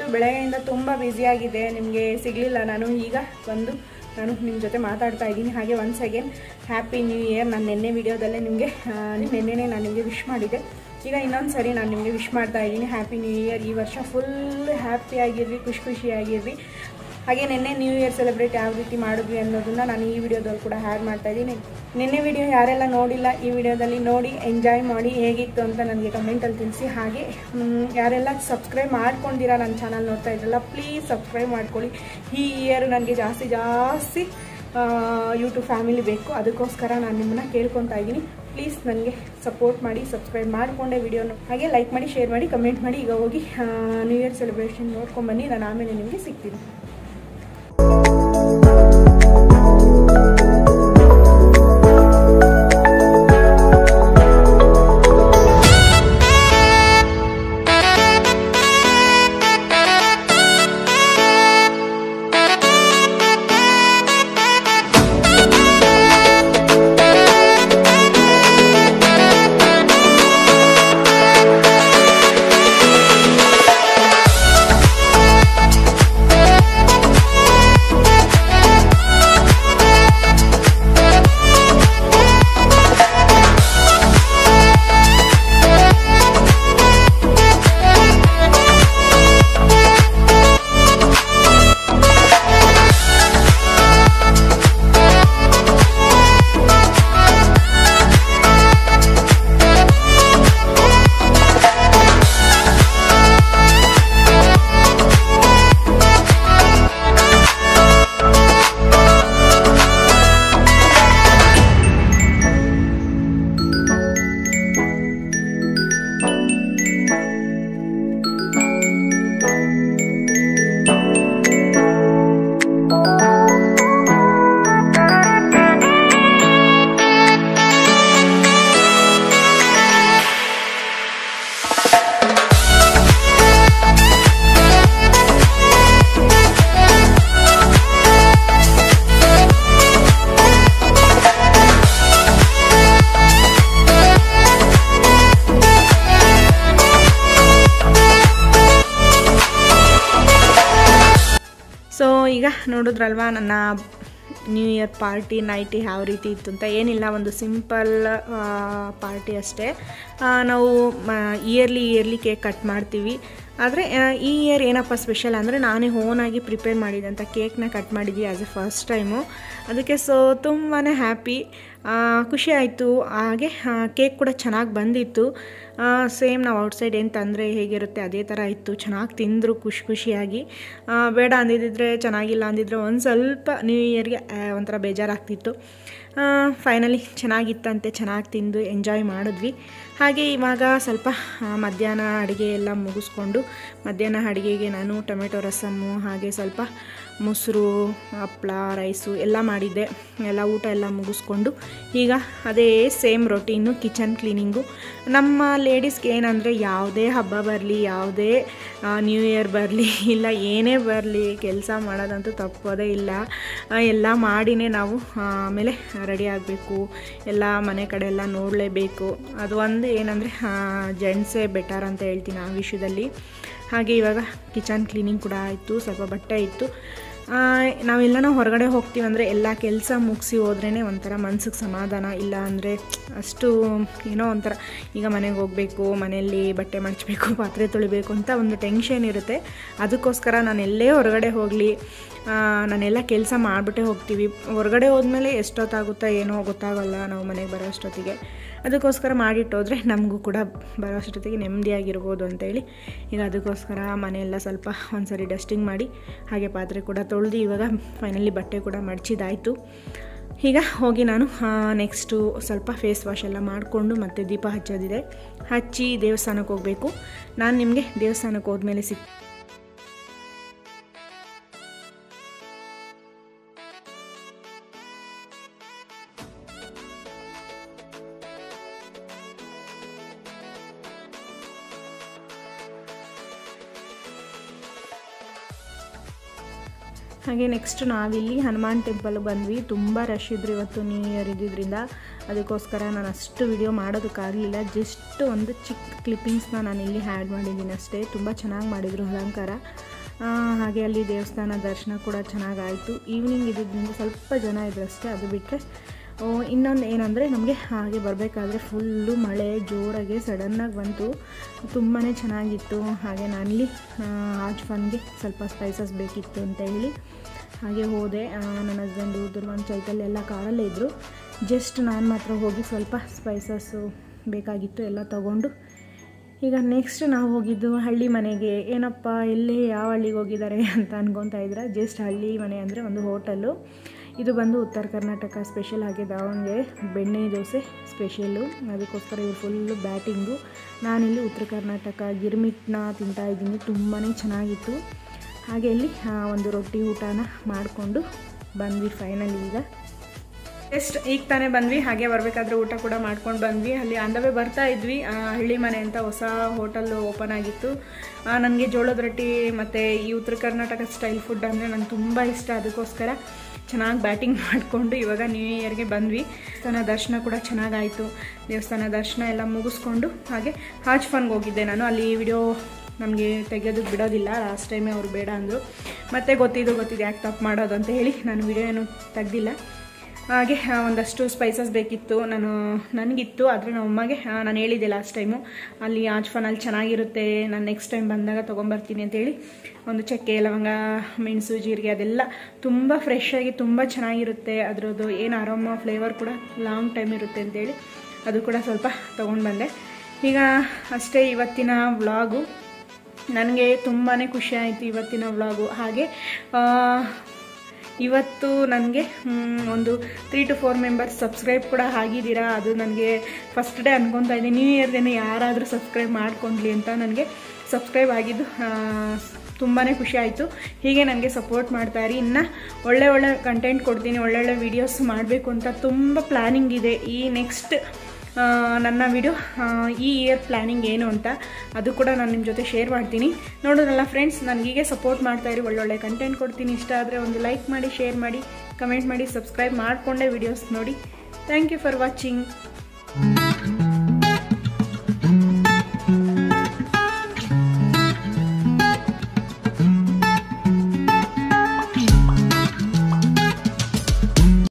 ಬೆಳಗ್ಗೆಯಿಂದ ತುಂಬ ಬ್ಯುಸಿಯಾಗಿದೆ ನಿಮಗೆ ಸಿಗಲಿಲ್ಲ ನಾನು ಈಗ ಬಂದು ನಾನು ನಿಮ್ಮ ಜೊತೆ ಮಾತಾಡ್ತಾ ಇದ್ದೀನಿ ಹಾಗೆ once again happy new year ನಾನು ನಿನ್ನೆ ವಿಡಿಯೋದಲ್ಲೇ ನಿಮಗೆ ನಿನ್ನೆನೇ ನಾನು ನಿಮಗೆ ವಿಶ್ ಮಾಡಿದ್ದೆ ಈಗ ಇನ್ನೊಂದು ಸರಿ ನಾನು ನಿಮಗೆ ವಿಶ್ ಮಾಡ್ತಾ ಇದ್ದೀನಿ ಹ್ಯಾಪಿ ನ್ಯೂ ಇಯರ್ ಈ ವರ್ಷ ಫುಲ್ ಹ್ಯಾಪಿಯಾಗಿರ್ರಿ ಖುಷಿ ಖುಷಿಯಾಗಿರ್ರಿ ಹಾಗೆ ನಿನ್ನೆ ನ್ಯೂ ಇಯರ್ ಸೆಲೆಬ್ರೇಟ್ ಯಾವ ರೀತಿ ಮಾಡಿದ್ವಿ ಅನ್ನೋದನ್ನ ನಾನು ಈ ವಿಡಿಯೋದಲ್ಲಿ ಕೂಡ ಹ್ಯಾಡ್ ಮಾಡ್ತಾ ಇದ್ದೀನಿ ನಿನ್ನೆ ವಿಡಿಯೋ ಯಾರೆಲ್ಲ ನೋಡಿಲ್ಲ ಈ ವಿಡಿಯೋದಲ್ಲಿ ನೋಡಿ ಎಂಜಾಯ್ ಮಾಡಿ ಹೇಗಿತ್ತು ಅಂತ ನನಗೆ ಕಮೆಂಟಲ್ಲಿ ತಿಳಿಸಿ ಹಾಗೆ ಮ್, ಯಾರೆಲ್ಲ ಸಬ್ಸ್ಕ್ರೈಬ್ ಮಾಡ್ಕೊಂಡಿರಾ ನನ್ನ ಚಾನಲ್ ನೋಡ್ತಾ ಇದ್ರಲ್ಲ ಪ್ಲೀಸ್ ಸಬ್ಸ್ಕ್ರೈಬ್ ಮಾಡ್ಕೊಳ್ಳಿ ಈ ಇಯರ್ ನನಗೆ ಜಾಸ್ತಿ ಜಾಸ್ತಿ ಯೂಟ್ಯೂಬ್ ಫ್ಯಾಮಿಲಿ ಬೇಕು ಅದಕ್ಕೋಸ್ಕರ ನಾನು ನಿಮ್ಮನ್ನ ಕೇಳ್ಕೊತಾ ಇದ್ದೀನಿ ಪ್ಲೀಸ್ ನನಗೆ ಸಪೋರ್ಟ್ ಮಾಡಿ ಸಬ್ಸ್ಕ್ರೈಬ್ ಮಾಡಿಕೊಂಡೆ ವಿಡಿಯೋನ ಹಾಗೆ ಲೈಕ್ ಮಾಡಿ ಶೇರ್ ಮಾಡಿ ಕಮೆಂಟ್ ಮಾಡಿ ಈಗ ಹೋಗಿ ನ್ಯೂ ಇಯರ್ ಸೆಲೆಬ್ರೇಷನ್ ನೋಡ್ಕೊಂಬನ್ನಿ ನಾನು ಆಮೇಲೆ ನಿಮಗೆ ಸಿಗ್ತೀನಿ ಸೊ ಈಗ ನೋಡಿದ್ರಲ್ವಾ ನನ್ನ ನ್ಯೂ ಇಯರ್ ಪಾರ್ಟಿ ನೈಟಿ ಯಾವ ರೀತಿ ಇತ್ತು ಅಂತ ಏನಿಲ್ಲ ಒಂದು ಸಿಂಪಲ್ ಪಾರ್ಟಿ ಅಷ್ಟೇ ಆ, ನಾವು ಇಯರ್ಲಿ ಇಯರ್ಲಿ ಕೇಕ್ ಕಟ್ ಮಾಡ್ತೀವಿ ಆದರೆ ಈ ಇಯರ್ ಏನಪ್ಪ ಸ್ಪೆಷಲ್ ಅಂದರೆ ನಾನೇ ಓನಾಗಿ ಪ್ರಿಪೇರ್ ಮಾಡಿದಂಥ ಕೇಕ್ನ ಕಟ್ ಮಾಡಿದ್ವಿ ಆ್ಯಸ್ ಎ ಫಸ್ಟ್ ಟೈಮು ಅದಕ್ಕೆ ಸೊ ತುಂಬಾ ಹ್ಯಾಪಿ ಖುಷಿ ಆಯಿತು ಹಾಗೆ ಕೇಕ್ ಕೂಡ ಚೆನ್ನಾಗಿ ಬಂದಿತ್ತು ಸೇಮ್ ನಾವು ಔಟ್ಸೈಡ್ ಏನು ತಂದರೆ ಹೇಗಿರುತ್ತೆ ಅದೇ ಥರ ಇತ್ತು ಚೆನ್ನಾಗಿ ತಿಂದರು ಖುಷಿ ಖುಷಿಯಾಗಿ ಆ, ಬೇಡ ಅಂದಿದ್ದಿದ್ರೆ ಚೆನ್ನಾಗಿಲ್ಲ ಅಂದಿದ್ರೆ ಒಂದು ಸ್ವಲ್ಪ ನ್ಯೂ ಇಯರ್ಗೆ ಒಂಥರ ಬೇಜಾರಾಗ್ತಿತ್ತು ಫೈನಲಿ ಚೆನ್ನಾಗಿತ್ತಂತೆ ಚೆನ್ನಾಗಿ ತಿಂದು ಎಂಜಾಯ್ ಮಾಡಿದ್ವಿ ಹಾಗೆ ಇವಾಗ ಸ್ವಲ್ಪ ಆ, ಮಧ್ಯಾಹ್ನ ಅಡುಗೆ ಎಲ್ಲ ಮುಗಿಸ್ಕೊಂಡು ಮಧ್ಯಾಹ್ನ ಅಡುಗೆಗೆ ನಾನು ಟೊಮೆಟೊ ರಸಮ್ಮು ಹಾಗೆ ಸ್ವಲ್ಪ ಮೊಸರು ಹಪ್ಳ ರೈಸು ಎಲ್ಲ ಮಾಡಿದ್ದೆ ಎಲ್ಲ ಊಟ ಎಲ್ಲ ಮುಗಿಸ್ಕೊಂಡು ಈಗ ಅದೇ ಸೇಮ್ ರೊಟೀನು ಕಿಚನ್ ಕ್ಲೀನಿಂಗು ನಮ್ಮ ಲೇಡೀಸ್ಗೆ ಏನಂದರೆ ಯಾವುದೇ ಹಬ್ಬ ಬರಲಿ ಯಾವುದೇ ನ್ಯೂ ಇಯರ್ ಬರಲಿ ಇಲ್ಲ ಏನೇ ಬರಲಿ ಕೆಲಸ ಮಾಡೋದಂತೂ ತಪ್ಪೋದೇ ಇಲ್ಲ ಆ, ಎಲ್ಲ ಮಾಡಿನೇ ನಾವು ಆಮೇಲೆ ರೆಡಿ ಆಗಬೇಕು ಎಲ್ಲ ಮನೆ ಕಡೆ ಎಲ್ಲ ನೋಡಲೇಬೇಕು ಅದು ಒಂದು ಏನಂದರೆ ಜೆಂಟ್ಸೇ ಬೆಟರ್ ಅಂತ ಹೇಳ್ತೀನಿ ಆ ವಿಷಯದಲ್ಲಿ ಹಾಗೆ ಇವಾಗ ಕಿಚನ್ ಕ್ಲೀನಿಂಗ್ ಕೂಡ ಆಯಿತು ಸ್ವಲ್ಪ ಬಟ್ಟೆ ಇತ್ತು ಆ, ನಾವೆಲ್ಲನೂ ಹೊರಗಡೆ ಹೋಗ್ತೀವಂದರೆ ಎಲ್ಲ ಕೆಲಸ ಮುಗಿಸಿ ಹೋದ್ರೇ ಒಂಥರ ಮನ್ಸಿಗೆ ಸಮಾಧಾನ ಇಲ್ಲ ಅಂದರೆ ಅಷ್ಟು ಏನೋ ಒಂಥರ ಈಗ ಮನೆಗೆ ಹೋಗಬೇಕು ಮನೆಯಲ್ಲಿ ಬಟ್ಟೆ ಮಡಚಬೇಕು ಪಾತ್ರೆ ತೊಳಿಬೇಕು ಅಂತ ಒಂದು ಟೆನ್ಷನ್ ಇರುತ್ತೆ ಅದಕ್ಕೋಸ್ಕರ ನಾನು ಎಲ್ಲೇ ಹೊರಗಡೆ ಹೋಗಲಿ ನಾನೆಲ್ಲ ಕೆಲಸ ಮಾಡಿಬಿಟ್ಟೆ ಹೋಗ್ತೀವಿ ಹೊರಗಡೆ ಹೋದ್ಮೇಲೆ ಎಷ್ಟೊತ್ತಾಗುತ್ತೋ ಏನೋ ಗೊತ್ತಾಗಲ್ಲ ನಾವು ಮನೆಗೆ ಬರೋ ಅಷ್ಟೊತ್ತಿಗೆ ಅದಕ್ಕೋಸ್ಕರ ಮಾಡಿಟ್ಟೋದ್ರೆ ನಮಗೂ ಕೂಡ ಬರೋ ಅಷ್ಟೊತ್ತಿಗೆ ನೆಮ್ಮದಿಯಾಗಿರ್ಬೋದು ಅಂತೇಳಿ ಈಗ ಅದಕ್ಕೋಸ್ಕರ ಮನೆಯೆಲ್ಲ ಸ್ವಲ್ಪ ಒಂದ್ಸರಿ ಡಸ್ಟಿಂಗ್ ಮಾಡಿ ಹಾಗೆ ಪಾತ್ರೆ ಕೂಡ ತೊಳೆದು ಇವಾಗ ಫೈನಲಿ ಬಟ್ಟೆ ಕೂಡ ಮಡಚಿದಾಯಿತು ಈಗ ಹೋಗಿ ನಾನು ನೆಕ್ಸ್ಟು ಸ್ವಲ್ಪ ಫೇಸ್ ವಾಶ್ ಎಲ್ಲ ಮಾಡಿಕೊಂಡು ಮತ್ತೆ ದೀಪ ಹಚ್ಚೋದಿದೆ ಹಚ್ಚಿ ದೇವಸ್ಥಾನಕ್ಕೆ ಹೋಗಬೇಕು ನಾನು ನಿಮಗೆ ದೇವಸ್ಥಾನಕ್ಕೆ ಹೋದ್ಮೇಲೆ ಸಿಕ್ ಹಾಗೆ ನೆಕ್ಸ್ಟ್ ನಾವಿಲ್ಲಿ ಹನುಮಾನ್ ಟೆಂಪಲ್ಗೆ ಬಂದ್ವಿ ತುಂಬ ರಶ್ ಇದ್ರು ಇವತ್ತು ನ್ಯೂ ಇಯರ್ ಇದ್ದಿದ್ದರಿಂದ ಅದಕ್ಕೋಸ್ಕರ ನಾನು ಅಷ್ಟು ವಿಡಿಯೋ ಮಾಡೋದಕ್ಕಾಗಲಿಲ್ಲ ಜಸ್ಟ್ ಒಂದು ಚಿಕ್ಕ ಕ್ಲಿಪ್ಪಿಂಗ್ಸ್ನ ನಾನು ಇಲ್ಲಿ ಹ್ಯಾಡ್ ಮಾಡಿದ್ದೀನಿ ಅಷ್ಟೇ ತುಂಬ ಚೆನ್ನಾಗಿ ಮಾಡಿದರು ಅಲಂಕಾರ ಆ, ಹಾಗೆ ಅಲ್ಲಿ ದೇವಸ್ಥಾನ ದರ್ಶನ ಕೂಡ ಚೆನ್ನಾಗಾಯಿತು ಈವ್ನಿಂಗ್ ಇದ್ದಿದ್ದರಿಂದ ಸ್ವಲ್ಪ ಜನ ಇದ್ರಷ್ಟೇ ಅದು ಬಿಟ್ಟರೆ ಇನ್ನೊಂದು ಏನಂದರೆ ನಮಗೆ ಹಾಗೆ ಬರಬೇಕಾದ್ರೆ ಫುಲ್ಲು ಮಳೆ ಜೋರಾಗಿ ಸಡನ್ನಾಗಿ ಬಂತು ತುಂಬಾ ಚೆನ್ನಾಗಿತ್ತು ಹಾಗೆ ನಾನಿಲ್ಲಿ ಆಜ್ ಫನ್ಗೆ ಸ್ವಲ್ಪ ಸ್ಪೈಸಸ್ ಬೇಕಿತ್ತು ಅಂತ ಹೇಳಿ ಹಾಗೆ ಹೋದೆ ಆ, ನನ್ನ ಹಸ್ಬೆಂಡು ದುರ್ವಾನ್ ಚೈತಲ್ಯ ಎಲ್ಲ ಕಾರಲ್ಲೇ ಇದ್ದರು ಜಸ್ಟ್ ನಾನು ಮಾತ್ರ ಹೋಗಿ ಸ್ವಲ್ಪ ಸ್ಪೈಸಸ್ಸು ಬೇಕಾಗಿತ್ತು ಎಲ್ಲ ತಗೊಂಡು ಈಗ ನೆಕ್ಸ್ಟ್ ನಾವು ಹೋಗಿದ್ದು ಹಳ್ಳಿ ಮನೆಗೆ ಏನಪ್ಪ ಎಲ್ಲಿ ಯಾವ ಹಳ್ಳಿಗೆ ಹೋಗಿದ್ದಾರೆ ಅಂತ ಅನ್ಕೊತಾ ಇದ್ರೆ ಜಸ್ಟ್ ಹಳ್ಳಿ ಮನೆ ಅಂದರೆ ಒಂದು ಹೋಟೆಲು ಇದು ಬಂದು ಉತ್ತರ ಕರ್ನಾಟಕ ಸ್ಪೆಷಲ್ ಹಾಗೆ ದಾವಣಗೆರೆ ಬೆಣ್ಣೆ ದೋಸೆ ಸ್ಪೆಷಲ್ಲು ಅದಕ್ಕೋಸ್ಕರ ಇವ್ರು ಫುಲ್ಲು ಬ್ಯಾಟಿಂಗು ನಾನಿಲ್ಲಿ ಉತ್ತರ ಕರ್ನಾಟಕ ಗಿರ್ಮಿಟ್ನ ತಿಂತಾ ಇದ್ದೀನಿ ತುಂಬಾ ಚೆನ್ನಾಗಿತ್ತು ಹಾಗೆ ಇಲ್ಲಿ ಆ, ಒಂದು ರೊಟ್ಟಿ ಊಟನ ಮಾಡಿಕೊಂಡು ಬಂದ್ವಿ ಫೈನಲಿ ಈಗ ಜಸ್ಟ್ ಈಗ ತಾನೇ ಬಂದ್ವಿ ಹಾಗೆ ಬರಬೇಕಾದ್ರೆ ಊಟ ಕೂಡ ಮಾಡ್ಕೊಂಡು ಬಂದ್ವಿ ಅಲ್ಲಿ ಅಂದವೇ ಬರ್ತಾ ಇದ್ವಿ ಆ, ಹಳ್ಳಿ ಮನೆ ಅಂತ ಹೊಸ ಹೋಟೆಲ್ ಓಪನ್ ಆಗಿತ್ತು ನನಗೆ ಜೋಳದ ರೊಟ್ಟಿ ಮತ್ತು ಈ ಉತ್ತರ ಕರ್ನಾಟಕ ಸ್ಟೈಲ್ ಫುಡ್ ಅಂದರೆ ನಂಗೆ ತುಂಬ ಇಷ್ಟ ಅದಕ್ಕೋಸ್ಕರ ಚೆನ್ನಾಗಿ ಬ್ಯಾಟಿಂಗ್ ಮಾಡಿಕೊಂಡು ಇವಾಗ ನ್ಯೂ ಇಯರ್ಗೆ ಬಂದ್ವಿ ದೇವಸ್ಥಾನ ದರ್ಶನ ಕೂಡ ಚೆನ್ನಾಗಾಯಿತು ದೇವಸ್ಥಾನ ದರ್ಶನ ಎಲ್ಲ ಮುಗಿಸ್ಕೊಂಡು ಹಾಗೆ ಹಾಜ್ ಫನ್ಗೆ ಹೋಗಿದ್ದೆ ನಾನು ಅಲ್ಲಿ ವಿಡಿಯೋ ನಮಗೆ ತೆಗೆಯೋದಕ್ಕೆ ಬಿಡೋದಿಲ್ಲ ಲಾಸ್ಟ್ ಟೈಮೇ ಅವ್ರು ಬೇಡ ಅಂದರು ಮತ್ತೆ ಗೊತ್ತಿದ್ದು ಗೊತ್ತಿದೆ ಯಾಕೆ ತಪ್ಪು ಮಾಡೋದು ಅಂತ ಹೇಳಿ ನಾನು ವಿಡಿಯೋ ಏನು ತೆಗ್ದಿಲ್ಲ ಹಾಗೆ ಆ, ಒಂದಷ್ಟು ಸ್ಪೈಸಸ್ ಬೇಕಿತ್ತು ನಾನು ನನಗಿತ್ತು ಆದರೆ ನಮ್ಮ ಅಮ್ಮಗೆ ಆ, ನಾನು ಹೇಳಿದ್ದೆ ಲಾಸ್ಟ್ ಟೈಮು ಅಲ್ಲಿ ಆಜ್ಫಾನಲ್ಲಿ ಚೆನ್ನಾಗಿರುತ್ತೆ ನಾನು ನೆಕ್ಸ್ಟ್ ಟೈಮ್ ಬಂದಾಗ ತೊಗೊಂಬರ್ತೀನಿ ಅಂತೇಳಿ ಒಂದು ಚಕ್ಕೆ ಲವಂಗ ಮೆಣಸು ಜೀರಿಗೆ ಅದೆಲ್ಲ ತುಂಬ ಫ್ರೆಶ್ ಆಗಿ ತುಂಬ ಚೆನ್ನಾಗಿರುತ್ತೆ ಅದರದ್ದು ಏನು ಆರಾಮ ಫ್ಲೇವರ್ ಕೂಡ ಲಾಂಗ್ ಟೈಮ್ ಇರುತ್ತೆ ಅಂತೇಳಿ ಅದು ಕೂಡ ಸ್ವಲ್ಪ ತೊಗೊಂಡು ಬಂದೆ ಈಗ ಅಷ್ಟೇ ಇವತ್ತಿನ ವ್ಲಾಗು ನನಗೆ ತುಂಬಾ ಖುಷಿ ಆಯಿತು ಇವತ್ತಿನ ವ್ಲಾಗು ಹಾಗೆ ಆ, ಇವತ್ತು ನನಗೆ ಒಂದು three to four members subscribe ಕೂಡ ಆಗಿದ್ದೀರಾ ಅದು ನನಗೆ ಫಸ್ಟ್ ಡೇ ಅನ್ಕೊತಾ ಇದ್ದೀನಿ ನ್ಯೂ ಇಯರ್ ದಿನ ಯಾರಾದರೂ ಸಬ್ಸ್ಕ್ರೈಬ್ ಮಾಡ್ಕೊಂಡ್ಲಿ ಅಂತ ನನಗೆ ಸಬ್ಸ್ಕ್ರೈಬ್ ಆಗಿದ್ದು ತುಂಬಾ ಖುಷಿ ಆಯಿತು ಹೀಗೆ ನನಗೆ ಸಪೋರ್ಟ್ ಮಾಡ್ತಾಯಿರಿ ಇನ್ನು ಒಳ್ಳೆ ಒಳ್ಳೆ ಕಂಟೆಂಟ್ ಕೊಡ್ತೀನಿ ಒಳ್ಳೊಳ್ಳೆ ವೀಡಿಯೋಸ್ ಮಾಡಬೇಕು ಅಂತ ತುಂಬ ಪ್ಲ್ಯಾನಿಂಗ್ ಇದೆ ಈ ನೆಕ್ಸ್ಟ್ ಆ, ನನ್ನ ವಿಡಿಯೋ ಈ ಇಯರ್ ಪ್ಲ್ಯಾನಿಂಗ್ ಏನು ಅಂತ ಅದು ಕೂಡ ನಾನು ನಿಮ್ಮ ಜೊತೆ ಶೇರ್ ಮಾಡ್ತೀನಿ ನೋಡೋಣಲ್ಲ ಫ್ರೆಂಡ್ಸ್ ನನಗೀಗೆ ಸಪೋರ್ಟ್ ಮಾಡ್ತಾ ಇರಿ ಒಳ್ಳೊಳ್ಳೆ ಕಂಟೆಂಟ್ ಕೊಡ್ತೀನಿ ಇಷ್ಟ ಆದರೆ ಒಂದು ಲೈಕ್ ಮಾಡಿ ಶೇರ್ ಮಾಡಿ ಕಮೆಂಟ್ ಮಾಡಿ ಸಬ್ಸ್ಕ್ರೈಬ್ ಮಾಡಿಕೊಂಡೇ ವಿಡಿಯೋಸ್ ನೋಡಿ ಥ್ಯಾಂಕ್ ಯು ಫಾರ್ ವಾಚಿಂಗ್